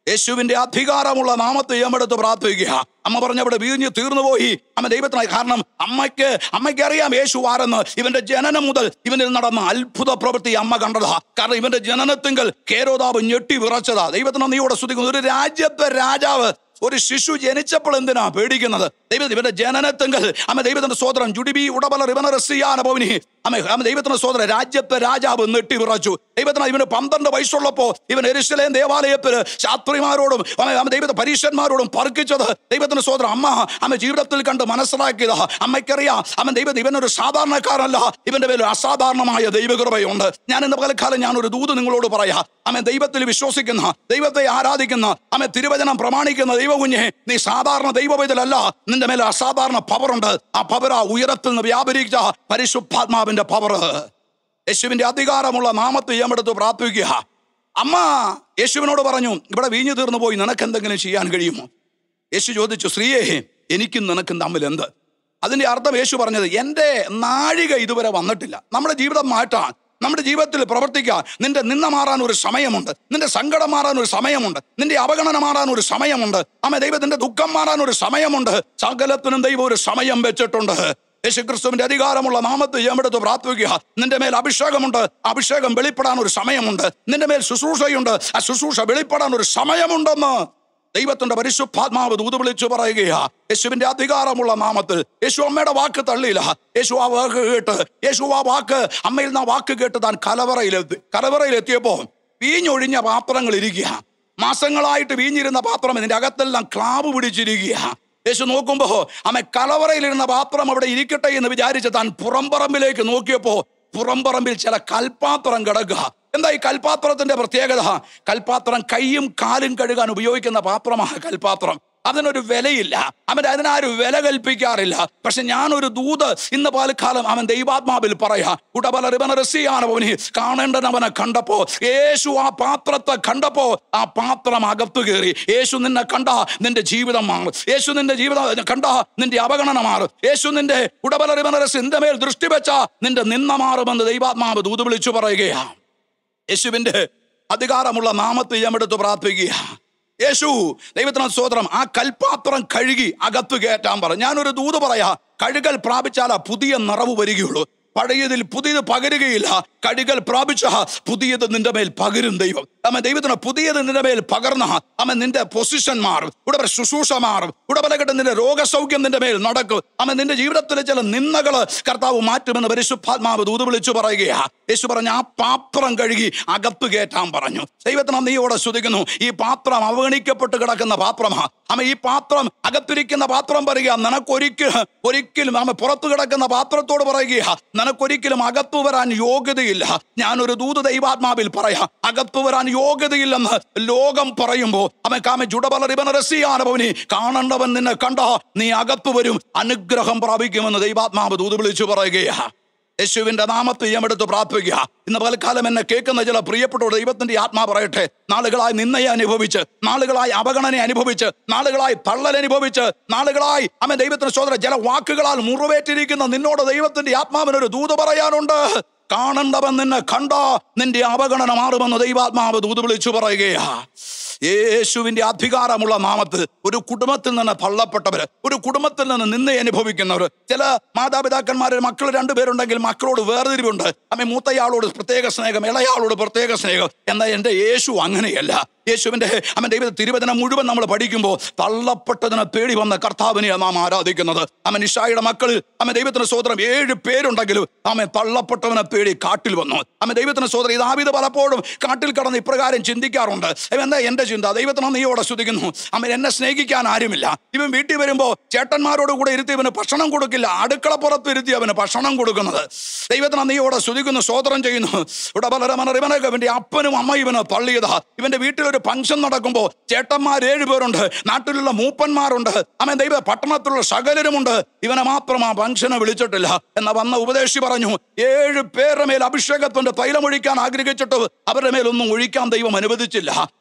S1: യേശുവിന്റെ അധികാരമുള്ള നാമത്തെ അമ്മടുത്ത് പ്രാർത്ഥിക്കുക അമ്മ പറഞ്ഞവിടെ വീഞ്ഞ് തീർന്നുപോയി അമ്മ ദൈവത്തിനായി കാരണം അമ്മയ്ക്ക് അമ്മയ്ക്ക് അറിയാം യേശു ആരെന്ന് ഇവന്റെ ജനനം മുതൽ ഇവനിൽ നടന്ന അത്ഭുത പ്രവൃത്തി അമ്മ കണ്ടതാ കാരണം ഇവന്റെ ജനനത്തിങ്കൽ കേരോതാവ് ഞെട്ടി വിറച്ചതാ ദൈവത്തിന് നീയോടെ സ്തുതിക്കുന്നു ഒരു രാജ്യത്തെ രാജാവ് ഒരു ശിശു ജനിച്ചപ്പോൾ എന്തിനാ പേടിക്കുന്നത് ദൈവം ഇവന്റെ ജനനത്തെങ്കിൽ അമ്മ ദൈവത്തിന്റെ സോദരൻ ജുഡിബി ഉടബല റിവന റസിയാന പൗനി അമ്മ അമ്മ ദൈവത്തിന്റെ സോദരൻ രാജ്യത്തെ രാജാവ് നെട്ടി വിറച്ചു ദൈവത്തിന് ഇവന് പന്ത്രണ്ട് വയസ്സുള്ളപ്പോ ഇവൻ എരിശലേം ദേവാലയത്തിൽ ശാസ്ത്രിമാരോടും അമ്മ അമ്മ ദൈവത്തെ പരീക്ഷന്മാരോടും പറക്കിച്ചത് ദൈവത്തിന്റെ സോദരൻ അമ്മ അമ്മ ജീവിതത്തിൽ കണ്ട് മനസ്സിലാക്കിയതാ അമ്മയ്ക്കറിയാം അമ്മ ദൈവം ഇവനൊരു സാധാരണക്കാരനല്ല ഇവന്റെ പേരിൽ അസാധാരണമായ ദൈവകൃപയുണ്ട് ഞാൻ ഇന്ന് പകൽക്കാലം ഞാൻ ഒരു ദൂത് നിങ്ങളോട് പറയാ അമ്മ ദൈവത്തിൽ വിശ്വസിക്കുന്ന ദൈവത്തെ ആരാധിക്കുന്ന അമ്മ തിരുവചനം പ്രമാണിക്കുന്ന ദൈവകുഞ്ഞെ നീ സാധാരണ ദൈവവേദലല്ല നിന്റെ മേലെ അസാധാരണ പവറുണ്ട് ആ പവർ ആ ഉയരത്തിൽ നിന്ന് വ്യാപരിച്ച പരിശുദ്ധാത്മാവിന്റെ പവർ യേശുവിന്റെ അധികാരമുള്ള നാമത്തെ യമെടുത്ത് പ്രാർത്ഥിക്കുക അമ്മ യേശുവിനോട് പറഞ്ഞു ഇവിടെ വീഞ്ഞു തീർന്നു പോയി നിനക്ക് എന്തെങ്കിലും ചെയ്യാൻ കഴിയുമോ യേശു ചോദിച്ചു സ്ത്രീയെ എനിക്കും നിനക്കും തമ്മിൽ എന്ത് അതിന്റെ അർത്ഥം യേശു പറഞ്ഞത് എൻ്റെ നാഴിക ഇതുവരെ വന്നിട്ടില്ല നമ്മുടെ ജീവിതം മാറ്റാൻ നമ്മുടെ ജീവിതത്തിൽ പ്രവർത്തിക്കാൻ നിന്റെ നിന്ന മാറാൻ ഒരു സമയമുണ്ട് നിന്റെ സങ്കടം മാറാൻ ഒരു സമയമുണ്ട് നിന്റെ അവഗണന മാറാൻ ഒരു സമയമുണ്ട് അമ്മ ദൈവത്തിന്റെ ദുഃഖം മാറാൻ ഒരു സമയമുണ്ട് സകലത്തിനും ദൈവം ഒരു സമയം വെച്ചിട്ടുണ്ട് യേശുക്രിസ്തുവിന്റെ അധികാരമുള്ള നാമത്തെ എവിടുത്ത് പ്രാർത്ഥിക്കുക നിന്റെ മേൽ അഭിഷേകമുണ്ട് അഭിഷേകം വെളിപ്പെടാൻ ഒരു സമയമുണ്ട് നിന്റെ മേൽ ശുശ്രൂഷയുണ്ട് ആ ശുശ്രൂഷ വെളിപ്പെടാൻ ഒരു സമയമുണ്ടെന്ന് ദൈവത്തിന്റെ പരിശുദ്ധാത്മാവ് ദൂത് വിളിച്ചു പറയുകയാ യേശുവിന്റെ അധികാരമുള്ള നാമത്തിൽ യേശു അമ്മയുടെ വാക്ക് തള്ളിയില്ല യേശു ആ വാക്ക് കേട്ട് യേശു ആ വാക്ക് അമ്മയിൽ നിന്ന് ആ വാക്ക് കേട്ട് താൻ കലവറയിലെത്തി കലവറയിലെത്തിയപ്പോ വീഞ്ഞൊഴിഞ്ഞ പാത്രങ്ങൾ ഇരിക്കുക മാസങ്ങളായിട്ട് വീഞ്ഞിരുന്ന പാത്രം ഇതിന്റെ അകത്തെല്ലാം ക്ലാവ് പിടിച്ചിരിക്കുക യേശു നോക്കുമ്പോ അമ്മ കലവറയിലിരുന്ന പാത്രം അവിടെ ഇരിക്കട്ടെ എന്ന് വിചാരിച്ച് താൻ പുറംപറമ്പിലേക്ക് നോക്കിയപ്പോ പുറംപറമ്പിൽ ചില കൽപാത്രം കിടക്കുക എന്താ ഈ കൽപാത്രത്തിന്റെ പ്രത്യേകത കൽപാത്രം കൈയും കാലും കഴുകാൻ ഉപയോഗിക്കുന്ന പാത്രമാണ് കൽപാത്രം അതിനൊരു വിലയില്ല അവൻ അതിനാരും വില കൽപ്പിക്കാറില്ല പക്ഷെ ഞാനൊരു ദൂത് ഇന്ന് പാലക്കാലം അവൻ ദൈവാത്മാവിൽ പറയാ ഉടപല റിബനറസിയാണ് അവന് കാണേണ്ടവനെ കണ്ടപ്പോ യേശു ആ പാത്രത്തെ കണ്ടപ്പോ ആ പാത്രം അകത്തു കയറി യേശു നിന്നെ കണ്ട നിന്റെ ജീവിതം മാറും യേശു നിന്റെ ജീവിതം കണ്ട നിന്റെ അവഗണന മാറും യേശു നിന്റെ ഉടപല റിബനറസ് നിന്റെ മേൽ ദൃഷ്ടി വെച്ച നിന്റെ നിന്ന മാറുമെന്ന് ദൈവാത്മാവ് ദൂത് വിളിച്ചു പറയുകയാണ് യേശുവിന്റെ അധികാരമുള്ള നാമത്തെ എടുത്ത് പ്രാർത്ഥിക്കുക യേശു ദൈവത്തിന് സ്വോത്രം ആ കൽപാത്രം കഴുകി അകത്ത് കയറ്റാൻ പറ ഞാനൊരു ദൂത് പറയാ കഴുകൽ പ്രാപിച്ചാൽ പുതിയ നിറവ് വരികയുള്ളൂ പഴയതിൽ പുതിയത് പകരുകയില്ല കഴുകൽ പ്രാപിച്ച പുതിയത് നിന്റെ മേൽ പകരും ദൈവം അമ്മ ദൈവത്തിന് പുതിയത് നിന്റെ മേൽ പകർന്ന അമ്മ നിന്റെ പൊസിഷൻ മാറും ഇവിടെ ശുശ്രൂഷ മാറും ഇവിടെ പലഘട്ടം നിന്റെ രോഗസൗഖ്യം നിന്റെ മേൽ നടക്കും അമ്മ നിന്റെ ജീവിതത്തിലെ ചില നിന്ദകള് കർത്താവ് മാറ്റുമെന്ന് പരിശുദ്ധാത്മാവ് ദൂത് വിളിച്ചു പറയുകയാ യേശു പറഞ്ഞ ആ പാത്രം കഴുകി അകത്ത് കയറ്റാൻ പറഞ്ഞു ദൈവത്തിന് നീയോടെ ശ്രുതിക്കുന്നു ഈ പാത്രം അവഗണിക്കപ്പെട്ട് കിടക്കുന്ന പാത്രമാ അമ്മ ഈ പാത്രം അകത്തിരിക്കുന്ന പാത്രം പറയുക നിനക്കൊരിക്കലും ഒരിക്കലും അമ്മ പുറത്തു കിടക്കുന്ന പാത്രത്തോട് പറയുക നിനക്കൊരിക്കലും അകത്തു വരാൻ യോഗ്യതയില്ല ഞാനൊരു ദൂത് ദൈവാത്മാവിൽ പറയാം അകത്തു വരാൻ യോഗ്യതയില്ലെന്ന് ലോകം പറയുമ്പോ അവൻ കാമ ജുഡബല റിബനറസിയാനവനി കാണേണ്ടവൻ നിന്നെ കണ്ട നീ അകത്തു വരും അനുഗ്രഹം പ്രാപിക്കുമെന്ന് ദൈവാത്മാവ് ദൂത് വിളിച്ചു പറയുകയാ യേശുവിന്റെ നാമത്തെ എടുത്ത് പ്രാർത്ഥിക്കുക ഇന്ന് പലക്കാലം എന്നെ കേൾക്കുന്ന ചില പ്രിയപ്പെട്ട ദൈവത്തിന്റെ ആത്മാ പറയട്ടെ നാളുകളായി നിന്നയെ അനുഭവിച്ച് നാളുകളായി അവഗണന അനുഭവിച്ച് നാളുകളായി തള്ളൽ അനുഭവിച്ച് നാളുകളായി അമ്മ ദൈവത്തിന് സോദര ചില വാക്കുകളാൽ മുറിവേറ്റിരിക്കുന്ന നിന്നോട് ദൈവത്തിന്റെ ആത്മാവിനൊരു ദൂത് പറയാനുണ്ട് കാണണ്ടവൻ നിന്നെ കണ്ട നിന്റെ അവഗണന മാറുമെന്ന് ദൈവാത്മാവ് ദൂത് വിളിച്ചു പറയുകയാ യേശുവിന്റെ അധികാരമുള്ള നാമത്തിൽ ഒരു കുടുംബത്തിൽ നിന്ന് തള്ളപ്പെട്ടവര് ഒരു കുടുംബത്തിൽ നിന്ന് നിന്നെ അനുഭവിക്കുന്നവർ ചില മാതാപിതാക്കന്മാരെ മക്കൾ രണ്ടുപേരുണ്ടെങ്കിൽ മക്കളോട് വേർതിരിവുണ്ട് അമ്മ മൂത്തയാളോട് പ്രത്യേക സ്നേഹം ഇളയാളോട് പ്രത്യേക സ്നേഹം എന്നാൽ എൻ്റെ യേശു അങ്ങനെയല്ല യേശുവിന്റെ അവൻ ദൈവ തിരുവചനം മുഴുവൻ നമ്മൾ പഠിക്കുമ്പോൾ തള്ളപ്പെട്ടതിനെ പേടി വന്ന കർത്താവിനെ നാം ആരാധിക്കുന്നത് അവൻ ഇഷായുടെ മക്കൾ അമ്മ ദൈവത്തിന് സോദരം ഏഴ് പേരുണ്ടെങ്കിലും അമ്മ തള്ളപ്പെട്ടവനെ പേടി കാട്ടിൽ വന്നു അമ്മ ദൈവത്തിന് സോദരം ഇതാവിത് പലപ്പോഴും കാട്ടിൽ കടന്ന് ഇപ്രകാരം ചിന്തിക്കാറുണ്ട് അവൻ എന്താ എന്റെ ചിന്ത ദൈവത്തിന് നീയോടെ സ്തുതിക്കുന്നു അമ്മ എന്നെ സ്നേഹിക്കാൻ ആരുമില്ല ഇവൻ വീട്ടിൽ വരുമ്പോൾ ചേട്ടന്മാരോട് കൂടെ ഇരുത്തി ഇവന് ഭക്ഷണം കൊടുക്കില്ല അടുക്കളപ്പുറത്ത് ഇരുത്തി അവന് ഭക്ഷണം കൊടുക്കുന്നത് ദൈവത്തിന് നീയോടെ സ്തുതിക്കുന്നു സോദരം ചെയ്യുന്നു ഇവിടെ പലരമന ഇവനൊക്കെ ഇവന്റെ അപ്പനും അമ്മ ഇവനെ തള്ളിയതാ ഇവന്റെ വീട്ടിൽ ഒരു ഫംഗ്ഷൻ നടക്കുമ്പോൾ ചേട്ടന്മാർ ഏഴ് പേരുണ്ട് നാട്ടിലുള്ള മൂപ്പന്മാരുണ്ട് അവൻ ദൈവ പട്ടണത്തിലുള്ള സകലരുമുണ്ട് ഇവനെ മാത്രം ആ ഫംഗ്ഷനെ വിളിച്ചിട്ടില്ല എന്ന വന്ന ഉപദേശി പറഞ്ഞു ഏഴ് പേരുടെ മേൽ അഭിഷേകത്തിന്റെ തൈലമൊഴിക്കാൻ ആഗ്രഹിച്ചിട്ട് അവരുടെ മേലൊന്നും ഒഴിക്കാൻ ദൈവം അനുവദിച്ചില്ല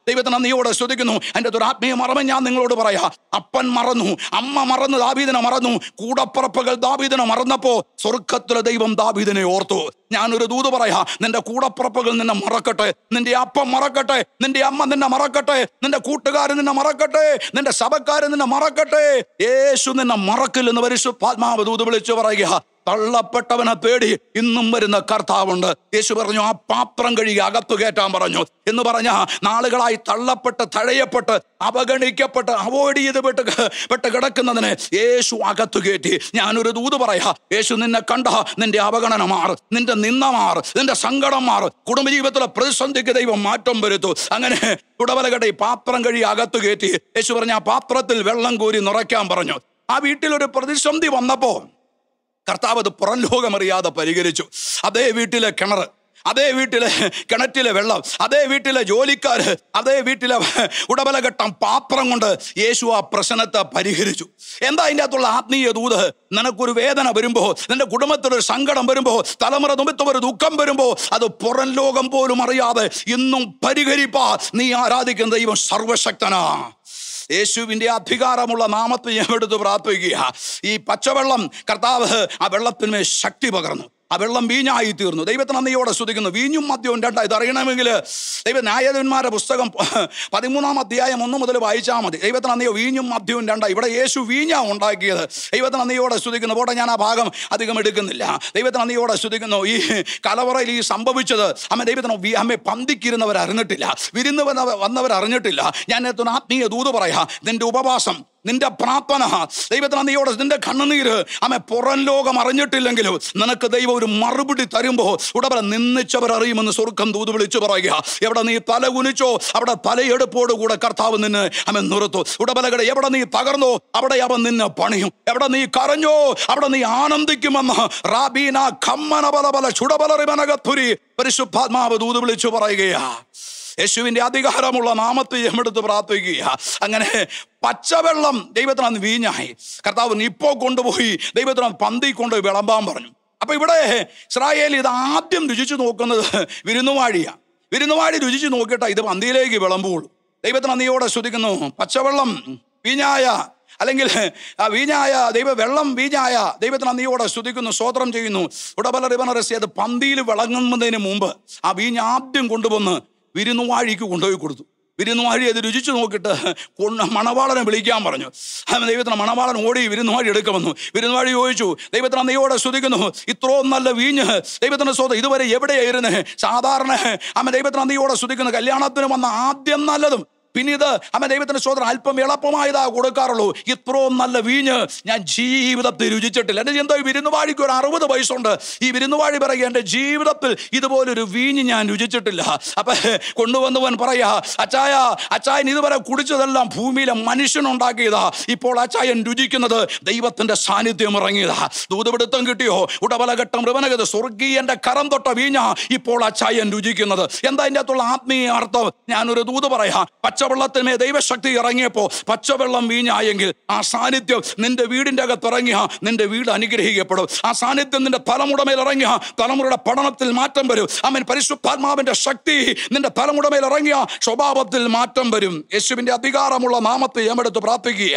S1: ദൈവത്തിന് നന്ദിയോടെ സ്തുതിക്കുന്നു എൻ്റെ ഒരു ആത്മീയ മറമെ ഞാൻ നിങ്ങളോട് പറയാ അപ്പൻ മറന്നു അമ്മ മറന്നു ദാവീദിനെ മറന്നു കൂടപ്പറപ്പുകൾ ദാവീദിനെ മറന്നപ്പോ സ്വർഗത്തിലെ ദൈവം ദാവീദിനെ ഓർത്തു ഞാനൊരു ദൂത് പറയാ നിന്റെ കൂടപ്പുറപ്പുകൾ നിന്നെ മറക്കട്ടെ നിന്റെ അപ്പം മറക്കട്ടെ നിന്റെ അമ്മ നിന്നെ മറക്കട്ടെ നിന്റെ കൂട്ടുകാരൻ നിന്നെ മറക്കട്ടെ നിന്റെ സഭക്കാരൻ നിന്നെ മറക്കട്ടെ യേശു നിന്നെ മറക്കില്ലെന്ന് പരിശുദ്ധാത്മാവ് ദൂത് വിളിച്ചു പറയുക തള്ളപ്പെട്ടവനെ പേടി ഇന്നും വരുന്ന കർത്താവുണ്ട് യേശു പറഞ്ഞു ആ പാത്രം കഴുകി അകത്തു കയറ്റാൻ പറഞ്ഞു എന്ന് പറഞ്ഞ നാളുകളായി തള്ളപ്പെട്ട് തഴയപ്പെട്ട് അവഗണിക്കപ്പെട്ട് അവോയ്ഡ് ചെയ്ത് പെട്ട് പെട്ട് കിടക്കുന്നതിന് യേശു അകത്തു കയറ്റി ഞാനൊരു ദൂത് പറയാ യേശു നിന്നെ കണ്ട നിന്റെ അവഗണന മാറ് നിന്റെ നിന്ന മാറ് നിന്റെ സങ്കടം മാറ് കുടുംബജീവിതത്തിലെ പ്രതിസന്ധിക്ക് ദൈവം മാറ്റം വരുത്തു അങ്ങനെ കുടവലകട്ടെ ഈ പാത്രം കഴുകി അകത്തു കയറ്റി യേശു പറഞ്ഞ ആ പാത്രത്തിൽ വെള്ളം കോരി നിറയ്ക്കാൻ പറഞ്ഞു ആ വീട്ടിലൊരു പ്രതിസന്ധി വന്നപ്പോ കർത്താവ് അത് പുറം ലോകമറിയാതെ പരിഹരിച്ചു അതേ വീട്ടിലെ കിണർ അതേ വീട്ടിലെ കിണറ്റിലെ വെള്ളം അതേ വീട്ടിലെ ജോലിക്കാര് അതേ വീട്ടിലെ ഉടബലഘട്ടം പാത്രം കൊണ്ട് യേശു ആ പ്രശ്നത്തെ പരിഹരിച്ചു എന്താ അതിൻ്റെ അകത്തുള്ള ആത്മീയ ദൂത് നിനക്കൊരു വേദന വരുമ്പോ നിന്റെ കുടുംബത്തിലൊരു സങ്കടം വരുമ്പോ തലമുറ നിമിത്തം ഒരു ദുഃഖം വരുമ്പോ അത് പുറം ലോകം പോലും അറിയാതെ ഇന്നും പരിഹരിപ്പാ നീ ആരാധിക്കുന്ന ദൈവം സർവശക്തനാ യേശുവിൻ്റെ അധികാരമുള്ള നാമത്തെ ഞാൻ എടുത്ത് പ്രാർത്ഥിക്കുക ഈ പച്ചവെള്ളം കർത്താവ് ആ വെള്ളത്തിന്മേൽ ശക്തി പകർന്നു ആ വെള്ളം വീഞ്ഞായി തീർന്നു ദൈവത്തിന് നന്ദിയോടെ സ്തുതിക്കുന്നു വീഞ്ഞും മദ്യവും രണ്ടാ ഇത് അറിയണമെങ്കിൽ ദൈവ ന്യായാധിപന്മാരുടെ പുസ്തകം പതിമൂന്നാം അധ്യായം ഒന്ന് മുതൽ വായിച്ചാൽ മതി ദൈവത്തിന് നന്ദിയോ വീഞ്ഞും മദ്യവും രണ്ടാ ഇവിടെ യേശു വീഞ്ഞാ ഉണ്ടാക്കിയത് ദൈവത്തിന് നന്ദിയോടെ സ്തുതിക്കുന്നു പോട്ടെ ഞാൻ ആ ഭാഗം അധികം എടുക്കുന്നില്ല ദൈവത്തിന് നന്ദിയോടെ സ്തുതിക്കുന്നു ഈ കലവറയിൽ ഈ സംഭവിച്ചത് അമ്മ ദൈവത്തിന് വി- അമ്മ പന്തിക്കിരുന്നവർ അറിഞ്ഞിട്ടില്ല വിരുന്ന് വന്നവർ വന്നവർ അറിഞ്ഞിട്ടില്ല ഞാൻ എത്തുന്ന ആത്മീയ ദൂത് പറയാ നിന്റെ ഉപവാസം നിന്റെ പ്രാർത്ഥന ദൈവത്തിന് നന്ദിയോടെ നിന്റെ കണ്ണുനീര് അമ്മ പുറം ലോകം അറിഞ്ഞിട്ടില്ലെങ്കിലും നിനക്ക് ദൈവം ഒരു മറുപടി തരുമ്പോ ഉടവരെ നിന്നിച്ചവർ അറിയുമെന്ന് സ്വർഗം ദൂത് വിളിച്ചു പറയുക എവിടെ നീ തല കുനിച്ചോ അവിടെ തലയെടുപ്പോട് കൂടെ കർത്താവ് നിന്നെ അവൻ നിർത്തു ഉടബലകടെ എവിടെ നീ തകർന്നോ അവിടെ അവൻ നിന്നെ പണിയും എവിടെ നീ കരഞ്ഞോ അവിടെ നീ ആനന്ദിക്കുമെന്ന് റാബീന കമ്മന ബല ബല ചുടബലറിമനകത്തുരി പരിശുദ്ധാത്മാവ് ദൂത് വിളിച്ചു പറയുകയാ യേശുവിന്റെ അധികാരമുള്ള നാമത്തെ എടുത്ത് പ്രാർത്ഥിക്കുക അങ്ങനെ പച്ചവെള്ളം ദൈവത്തിനന്ന് വീഞ്ഞായി കർത്താവ് ഇപ്പോ കൊണ്ടുപോയി ദൈവത്തിനത് പന്തി കൊണ്ടുപോയി വിളമ്പാൻ പറഞ്ഞു അപ്പൊ ഇവിടെ ഇസ്രായേൽ ഇത് ആദ്യം രുചിച്ചു നോക്കുന്നത് വിരുന്നുവാഴിയാ വിരുന്നുവാഴി രുചിച്ചു നോക്കിയിട്ടാ ഇത് പന്തിയിലേക്ക് വിളമ്പുള്ളൂ ദൈവത്തിന് നന്ദിയോടെ ശ്രദ്ധിക്കുന്നു പച്ചവെള്ളം വീഞ്ഞായ അല്ലെങ്കിൽ ആ വീഞ്ഞായ ദൈവ വെള്ളം വീഞ്ഞായ ദൈവത്തിന് നന്ദിയോടെ സ്തുതിക്കുന്നു സ്തോത്രം ചെയ്യുന്നു ഉടബല റിബനറസി അത് പന്തിയിൽ വിളങ്ങുന്നതിന് മുമ്പ് ആ വീഞ്ഞ് ആദ്യം കൊണ്ടുവന്ന് വിരുന്നുവാഴിക്ക് കൊണ്ടുപോയി കൊടുത്തു വിരുന്നുവാഴി അത് രുചിച്ചു നോക്കിയിട്ട് കൊണ്ട മണവാളനെ വിളിക്കാൻ പറഞ്ഞു അങ്ങനെ ദൈവത്തിന് മണവാളൻ ഓടി വിരുന്നുവാഴി എടുക്കുമെന്നു വിരുന്നുവാഴി ചോദിച്ചു ദൈവത്തിന് നെയ്യോടെ സ്തുതിക്കുന്നു ഇത്രയും നല്ല വീഞ്ഞ് ദൈവത്തിന്റെ സ്വന്തം ഇതുവരെ എവിടെയായിരുന്നു സാധാരണ അമ്മ ദൈവത്തിന് നെയ്യോടെ സ്തുതിക്കുന്നു കല്യാണത്തിന് വന്ന ആദ്യം നല്ലതും പിന്നെ ഇത് അമ്മ ദൈവത്തിന്റെ സ്വതന്ത്രം അല്പം എളുപ്പമായതാ കൊടുക്കാറുള്ളൂ ഇത്രയും നല്ല വീഞ്ഞ് ഞാൻ ജീവിതത്തിൽ രുചിച്ചിട്ടില്ല എൻ്റെ എന്തോ ഈ വിരുന്നുവാഴിക്ക് ഒരു അറുപത് വയസ്സുണ്ട് ഈ വിരുന്നുവാഴി പറയുക എൻ്റെ ജീവിതത്തിൽ ഇതുപോലൊരു വീഞ്ഞ് ഞാൻ രുചിച്ചിട്ടില്ല അപ്പൊ കൊണ്ടുവന്നവൻ പറയാ അച്ചായ അച്ചായൻ ഇതുവരെ കുടിച്ചതെല്ലാം ഭൂമിയിലെ മനുഷ്യനുണ്ടാക്കിയതാ ഇപ്പോൾ അച്ചായൻ രുചിക്കുന്നത് ദൈവത്തിന്റെ സാന്നിധ്യം ഇറങ്ങിയതാ ദൂതപിടുത്തം കിട്ടിയോ ഉടവലഘട്ടം ഋവനഗത് സ്വർഗീയന്റെ കരം തൊട്ട വീഞ്ഞ ഇപ്പോൾ അച്ചായൻ രുചിക്കുന്നത് എന്താ അതിൻ്റെ അകത്തുള്ള ആത്മീയ അർത്ഥം ഞാനൊരു ദൂത് പറയാ പച്ചവെള്ളത്തിന്മേ ദൈവശക്തി ഇറങ്ങിയപ്പോ പച്ചവെള്ളം വീഞ്ഞായെങ്കിൽ ആ സാന്നിധ്യം നിന്റെ വീടിന്റെ അകത്ത് ഇറങ്ങിയ നിന്റെ വീട് അനുഗ്രഹിക്കപ്പെടും ആ സാന്നിധ്യം നിന്റെ തലമുടമേൽ ഇറങ്ങിയ തലമുറയുടെ പഠനത്തിൽ മാറ്റം വരും അമ്മൻ പരിശുദ്ധാത്മാവിന്റെ ശക്തി നിന്റെ തലമുടമേൽ ഇറങ്ങിയ സ്വഭാവത്തിൽ മാറ്റം വരും യേശുവിന്റെ അധികാരമുള്ള നാമത്തെ എമെടുത്ത് പ്രാർത്ഥിക്കുക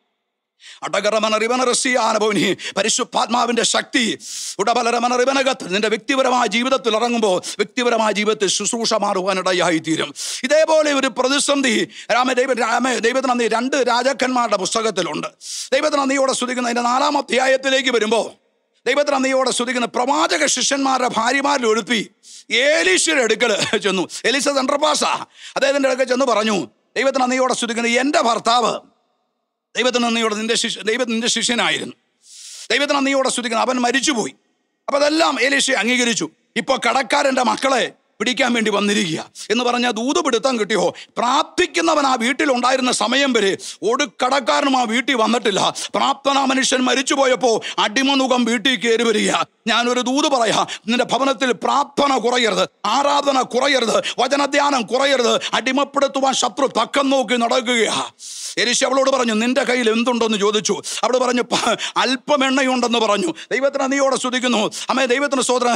S1: അടകരമനറിവനറസിയാനഭവനി പരിശുദ്ധാത്മാവിന്റെ ശക്തി ഉടബലരമനറിവനകത്ത് നിന്റെ വ്യക്തിപരമായ ജീവിതത്തിൽ ഇറങ്ങുമ്പോൾ വ്യക്തിപരമായ ജീവിതത്തിൽ ശുശ്രൂഷ മാറുവാനിടയായി തീരും ഇതേപോലെ ഒരു പ്രതിസന്ധി രാമ ദൈവ രാമ ദൈവത്തിന് നന്ദി രണ്ട് രാജാക്കന്മാരുടെ പുസ്തകത്തിലുണ്ട് ദൈവത്തിന് നന്ദിയോടെ സ്തുതിക്കുന്ന അതിന്റെ നാലാം അധ്യായത്തിലേക്ക് വരുമ്പോൾ ദൈവത്തിന് നന്ദിയോടെ സ്തുതിക്കുന്ന പ്രവാചക ശിഷ്യന്മാരുടെ ഭാര്യമാരിൽ ഒഴുപ്പി ഏലീശ്വര അടുക്കൽ ചെന്നു എലിസ സെൻട്രപാസ അദ്ദേഹത്തിന്റെ അടുക്കൽ ചെന്ന് പറഞ്ഞു ദൈവത്തിന് നന്ദിയോടെ സ്തുതിക്കുന്ന എൻ്റെ ഭർത്താവ് ദൈവത്തിന് നന്ദിയോടെ നിന്റെ ശിഷ്യ ദൈവം നിന്റെ ശിഷ്യനായിരുന്നു ദൈവത്തിന് നന്ദിയോടെ സ്തുതിക്കണം അവൻ മരിച്ചുപോയി അപ്പൊ അതെല്ലാം ഏലീശ അംഗീകരിച്ചു ഇപ്പൊ കടക്കാരൻ്റെ മക്കളെ പിടിക്കാൻ വേണ്ടി വന്നിരിക്കുക എന്ന് പറഞ്ഞാൽ ദൂത് പിടുത്തം കിട്ടിയോ പ്രാർത്ഥിക്കുന്നവൻ ആ വീട്ടിലുണ്ടായിരുന്ന സമയം വരെ ഒരു കടക്കാരനും ആ വീട്ടിൽ വന്നിട്ടില്ല പ്രാർത്ഥനാ മനുഷ്യൻ മരിച്ചുപോയപ്പോ അടിമനുഖം വീട്ടിൽ കയറി വരിക ഞാനൊരു ദൂത് പറയാ നിന്റെ ഭവനത്തിൽ പ്രാർത്ഥന കുറയരുത് ആരാധന കുറയരുത് വചനധ്യാനം കുറയരുത് അടിമപ്പെടുത്തുവാൻ ശത്രു തക്കം നോക്കി നടക്കുകയാ എലിശ അവളോട് പറഞ്ഞു നിന്റെ കയ്യിൽ എന്തുണ്ടെന്ന് ചോദിച്ചു അവള് പറഞ്ഞു "പ- അല്പം എണ്ണയുണ്ടെന്ന് പറഞ്ഞു ദൈവത്തിന് നീയോടെ സ്തുതിക്കുന്നു അമ്മേ ദൈവത്തിന് സ്വോത്രം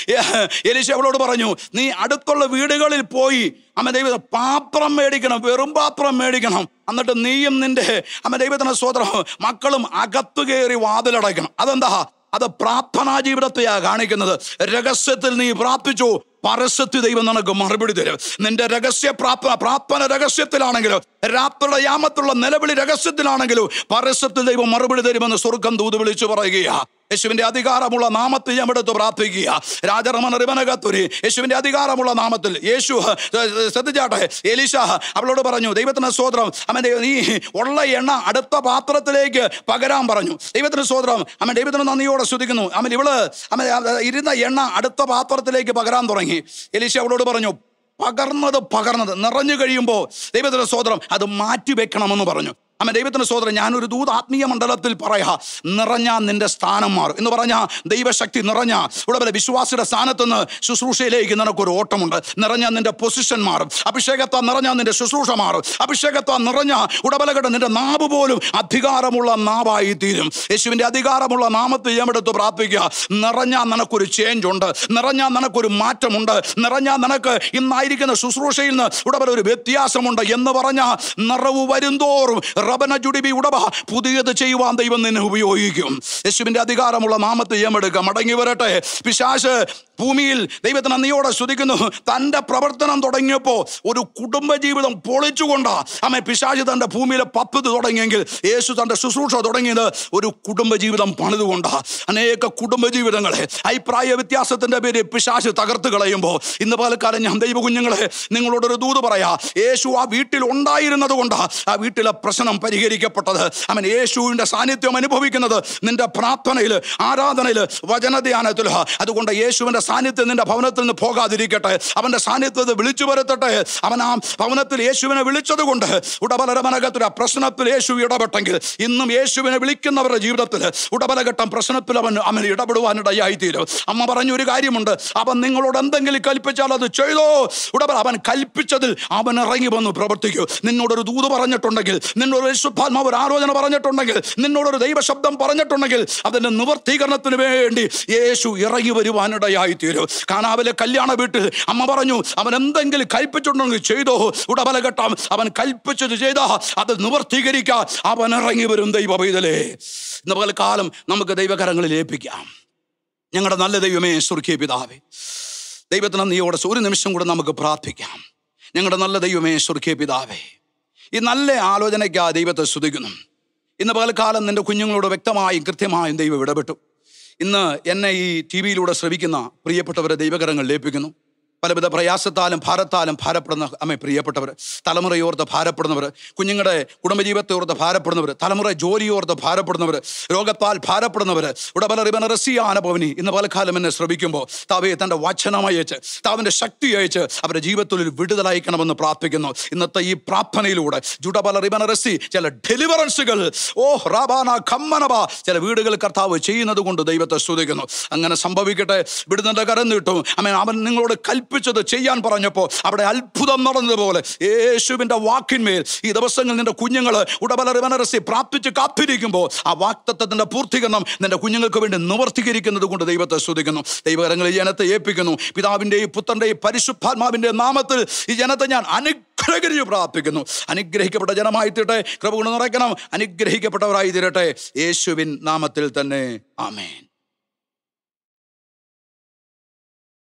S1: എലിശ അവളോട് പറഞ്ഞു നീ അടുത്തുള്ള വീടുകളിൽ പോയി അമ്മ ദൈവ പാത്രം മേടിക്കണം വെറും പാത്രം മേടിക്കണം എന്നിട്ട് നീയും നിന്റെ അമ്മ ദൈവത്തിന് സ്വോത്രം മക്കളും അകത്തു കയറി വാതിലടയ്ക്കണം അതെന്താ അത് പ്രാർത്ഥനാ ജീവിതത്തെയാ കാണിക്കുന്നത് രഹസ്യത്തിൽ നീ പ്രാർത്ഥിച്ചു പരസ്യത്തിൽ ദൈവം നിനക്ക് മറുപടി തരും നിന്റെ രഹസ്യ പ്രാർത്ഥന പ്രാർത്ഥന രഹസ്യത്തിലാണെങ്കിലും രാത്രിയുടെ യാമത്തുള്ള നിലവിളി രഹസ്യത്തിലാണെങ്കിലും പരസ്യത്തിൽ ദൈവം മറുപടി തരുമെന്ന് സ്വർഗം ദൂത് വിളിച്ചു പറയുകയാ യേശുവിന്റെ അധികാരമുള്ള നാമത്തിൽ ഞാൻ എടുത്ത് പ്രാർത്ഥിക്കുക രാജറമന റിമനകത്തുരി യേശുവിന്റെ അധികാരമുള്ള നാമത്തിൽ യേശു ശ്രദ്ധിച്ചാട്ടെ എലീശ അവളോട് പറഞ്ഞു ദൈവത്തിന് സ്വോത്രം അമ്മ നീ ഉള്ള എണ്ണ അടുത്ത പാത്രത്തിലേക്ക് പകരാൻ പറഞ്ഞു ദൈവത്തിന് സ്വോത്രം അമ്മ ദൈവത്തിന് നന്ദിയോടെ സ്തുതിക്കുന്നു അമ്മ ഇവള് അമ്മ ഇരുന്ന എണ്ണ അടുത്ത പാത്രത്തിലേക്ക് പകരാൻ തുടങ്ങി എലീശ അവളോട് പറഞ്ഞു പകർന്നത് പകർന്നത് നിറഞ്ഞു കഴിയുമ്പോൾ ദൈവത്തിന്റെ സ്വോത്രം അത് മാറ്റി വെക്കണമെന്ന് പറഞ്ഞു അമ്മ ദൈവത്തിന്റെ സോദരൻ ഞാനൊരു ദൂത് ആത്മീയ മണ്ഡലത്തിൽ പറയാ നിറഞ്ഞ നിന്റെ സ്ഥാനം മാറും എന്ന് പറഞ്ഞ ദൈവശക്തി നിറഞ്ഞ ഇവിടെ വരെ വിശ്വാസിയുടെ സ്ഥാനത്ത് നിന്ന് ശുശ്രൂഷയിലേക്ക് നിനക്കൊരു ഓട്ടമുണ്ട് നിറഞ്ഞ നിന്റെ പൊസിഷൻ മാറും അഭിഷേകത്താ നിറഞ്ഞ നിന്റെ ശുശ്രൂഷ മാറും അഭിഷേകത്താ നിറഞ്ഞ ഉടബലഘട്ടം നിന്റെ നാവ് പോലും അധികാരമുള്ള നാവായി തീരും യേശുവിന്റെ അധികാരമുള്ള നാമത്തിൽ ഞാൻ എടുത്ത് പ്രാർത്ഥിക്കുക നിറഞ്ഞ നിനക്കൊരു ചേഞ്ച് ഉണ്ട് നിറഞ്ഞ നിനക്കൊരു മാറ്റമുണ്ട് നിറഞ്ഞ നിനക്ക് ഇന്നായിരിക്കുന്ന ശുശ്രൂഷയിൽ നിന്ന് ഉടബല ഒരു വ്യത്യാസമുണ്ട് എന്ന് പറഞ്ഞ നിറവ് വരുന്തോറും റബന ജുഡിബി ഉടബ പുതിയത് ചെയ്യുവാൻ ദൈവം നിന്നെ ഉപയോഗിക്കും യേശുവിന്റെ അധികാരമുള്ള നാമത്തെ ഏമെടുക്കുക മടങ്ങി വരട്ടെ പിശാശ് ഭൂമിയിൽ ദൈവത്തിന് നന്ദിയോടെ സ്തുതിക്കുന്നു തന്റെ പ്രവർത്തനം തുടങ്ങിയപ്പോൾ ഒരു കുടുംബജീവിതം പൊളിച്ചുകൊണ്ടാ അമ്മ പിശാച് തന്റെ ഭൂമിയിലെ പദ്ധതി തുടങ്ങിയെങ്കിൽ യേശു തന്റെ ശുശ്രൂഷ തുടങ്ങിയത് ഒരു കുടുംബജീവിതം പണിതുകൊണ്ടാ അനേക കുടുംബജീവിതങ്ങളെ അഭിപ്രായ വ്യത്യാസത്തിന്റെ പേര് പിശാച് തകർത്ത് കളയുമ്പോൾ ഇന്ന് പാലക്കാലം ഞാൻ ദൈവ കുഞ്ഞുങ്ങളെ നിങ്ങളോടൊരു ദൂത് പറയാ യേശു ആ വീട്ടിൽ ഉണ്ടായിരുന്നത് കൊണ്ടാ ആ വീട്ടിലെ പ്രശ്നം പരിഹരിക്കപ്പെട്ടത് അവൻ യേശുവിന്റെ സാന്നിധ്യം അനുഭവിക്കുന്നത് നിന്റെ പ്രാർത്ഥനയിൽ ആരാധനയിൽ വചനധ്യാനത്തിൽ അതുകൊണ്ട് യേശുവിന്റെ സാന്നിധ്യം നിന്റെ ഭവനത്തിൽ നിന്ന് പോകാതിരിക്കട്ടെ അവന്റെ സാന്നിധ്യത്തെ വിളിച്ചു വരുത്തട്ടെ അവൻ ആ ഭവനത്തിൽ യേശുവിനെ വിളിച്ചത് കൊണ്ട് ഉടബലരമനകത്തിൽ ആ പ്രശ്നത്തിൽ യേശു ഇടപെട്ടെങ്കിൽ ഇന്നും യേശുവിനെ വിളിക്കുന്നവരുടെ ജീവിതത്തിൽ ഉടബലഘട്ടം പ്രശ്നത്തിൽ അവൻ അവൻ ഇടപെടുവാനിടയായി തീരും അമ്മ പറഞ്ഞ ഒരു കാര്യമുണ്ട് അവൻ നിങ്ങളോട് എന്തെങ്കിലും കൽപ്പിച്ചാൽ അത് ചെയ്തോ ഉടബല അവൻ കൽപ്പിച്ചതിൽ അവൻ ഇറങ്ങി വന്നു പ്രവർത്തിക്കൂ നിന്നോടൊരു ദൂത് പറഞ്ഞിട്ടുണ്ടെങ്കിൽ നിന്നോട് വിശുദ്ധാത്മാവ് ഒരു ആലോചന പറഞ്ഞിട്ടുണ്ടെങ്കിൽ നിന്നോടൊരു ദൈവശബ്ദം പറഞ്ഞിട്ടുണ്ടെങ്കിൽ അതിന്റെ നിവർത്തീകരണത്തിന് വേണ്ടി യേശു ഇറങ്ങി വരുവാനിടയായി തീരും കാനാവിലെ കല്യാണ വീട്ടിൽ അമ്മ പറഞ്ഞു അവൻ എന്തെങ്കിലും കൽപ്പിച്ചിട്ടുണ്ടെങ്കിൽ ചെയ്തോ ഉടബലഘട്ടം അവൻ കൽപ്പിച്ചത് ചെയ്താ അത് നിവർത്തീകരിക്കാൻ അവൻ ഇറങ്ങി വരും ദൈവ പൈതലേ ഇന്ന് പകൽക്കാലം നമുക്ക് ദൈവകരങ്ങളിൽ ഏൽപ്പിക്കാം ഞങ്ങളുടെ നല്ല ദൈവമേ സ്വർഗീയ പിതാവേ ദൈവത്തിന് നന്ദിയോടെ ഒരു നിമിഷം കൂടെ നമുക്ക് പ്രാർത്ഥിക്കാം ഞങ്ങളുടെ നല്ല ദൈവമേ സ്വർഗീയ പിതാവേ ഈ നല്ല ആലോചനയ്ക്ക് ആ ദൈവത്തെ സ്തുതിക്കുന്നു ഇന്ന് പകൽക്കാലം നിന്റെ കുഞ്ഞുങ്ങളോട് വ്യക്തമായും കൃത്യമായും ദൈവം ഇടപെട്ടു ഇന്ന് എന്നെ ഈ ടി വിയിലൂടെ ശ്രവിക്കുന്ന പ്രിയപ്പെട്ടവരെ ദൈവകരങ്ങൾ ലയിപ്പിക്കുന്നു പലവിധ പ്രയാസത്താലും ഭാരത്താലും ഭാരപ്പെടുന്ന അമ്മ പ്രിയപ്പെട്ടവർ തലമുറയോർത്ത് ഭാരപ്പെടുന്നവർ കുഞ്ഞുങ്ങളുടെ കുടുംബജീവിതത്തെ ഓർത്ത് ഭാരപ്പെടുന്നവർ തലമുറ ജോലിയോർത്ത് ഭാരപ്പെടുന്നവർ രോഗത്താൽ ഭാരപ്പെടുന്നവർ ഇവിടെ പല റിബന റസിയാനഭവനി ഇന്ന് പലകാലം എന്നെ ശ്രമിക്കുമ്പോൾ താവയെ തൻ്റെ വചനം അയച്ച് താവിൻ്റെ ശക്തി അയച്ച് അവരുടെ ജീവിതത്തിൽ ഒരു വിടുതലയക്കണമെന്ന് പ്രാർത്ഥിക്കുന്നു ഇന്നത്തെ ഈ പ്രാർത്ഥനയിലൂടെ ജുഡബല റിബന റസി ചില ഡെലിവറൻസുകൾ ഓ റാബാന ഖമ്മനബ ചില വീടുകൾ കർത്താവ് ചെയ്യുന്നത് കൊണ്ട് ദൈവത്തെ സ്തുതിക്കുന്നു അങ്ങനെ സംഭവിക്കട്ടെ വിടുന്നതിൻ്റെ കരം നീട്ടും അമ്മ അവൻ നിങ്ങളോട് കൽപ്പിച്ചത് ചെയ്യാൻ പറഞ്ഞപ്പോൾ അവിടെ അത്ഭുതം നടന്നതുപോലെ യേശുവിൻ്റെ വാക്കിന്മേൽ ഈ ദിവസങ്ങളിൽ നിന്റെ കുഞ്ഞുങ്ങൾ ഉടബല റിബനറസി പ്രാർത്ഥിച്ച് കാത്തിരിക്കുമ്പോൾ ആ വാക്തത്വത്തിൻ്റെ പൂർത്തീകരണം നിന്റെ കുഞ്ഞുങ്ങൾക്ക് വേണ്ടി നിവർത്തീകരിക്കുന്നത് കൊണ്ട് ദൈവത്തെ സ്തുതിക്കുന്നു ദൈവകരങ്ങൾ ഈ ജനത്തെ ഏൽപ്പിക്കുന്നു പിതാവിൻ്റെയും പുത്രൻ്റെയും പരിശുദ്ധാത്മാവിൻ്റെ നാമത്തിൽ ഈ ജനത്തെ ഞാൻ അനുഗ്രഹിച്ച് പ്രാർത്ഥിക്കുന്നു അനുഗ്രഹിക്കപ്പെട്ട ജനമായി തീരട്ടെ കൃപ കൊണ്ട് നിറയ്ക്കണം അനുഗ്രഹിക്കപ്പെട്ടവരായി തീരട്ടെ യേശുവിൻ നാമത്തിൽ തന്നെ ആമേൻ